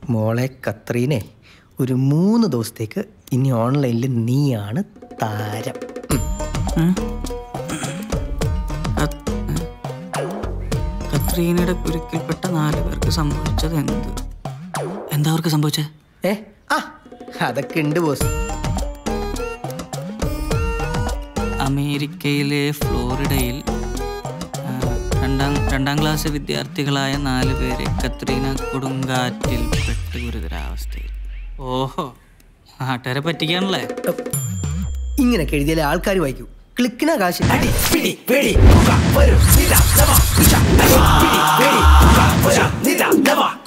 മോളെ കത്രീനെ ഒരു മൂന്ന് ദിവസത്തേക്ക് ഇനി ഓൺലൈനിൽ നീയാണ് താരം ഉം. കത്രീനയുടെ കുരുക്കിൽപ്പെട്ട നാല് പേർക്ക് സംഭവിച്ചത് എന്ത് എന്താ അവർക്ക് സംഭവിച്ചത് ഏ ആ അതൊക്കെ ഉണ്ട് ബോസ് അമേരിക്കയിലെ ഫ്ലോറിഡയിൽ ആ, രണ്ടാം രണ്ടാം ക്ലാസ് വിദ്യാർത്ഥികളായ നാല് പേരെ കത്രീന കൊടുങ്കാറ്റിൽ പെട്ട് ഗുരുതരാവസ്ഥയിൽ ഓഹോ നാട്ടുകാരെ പറ്റിക്കാണല്ലേ ഇങ്ങനെയൊക്കെ എഴുതിയാലേ ആൾക്കാർ വായിക്കൂ ക്ലിക്കിനാ കാശ് അടി പിടി വെടി പുക വരും നിത നവ ഇഷ അടി പിടി വെടി പുക വരും നിത നവ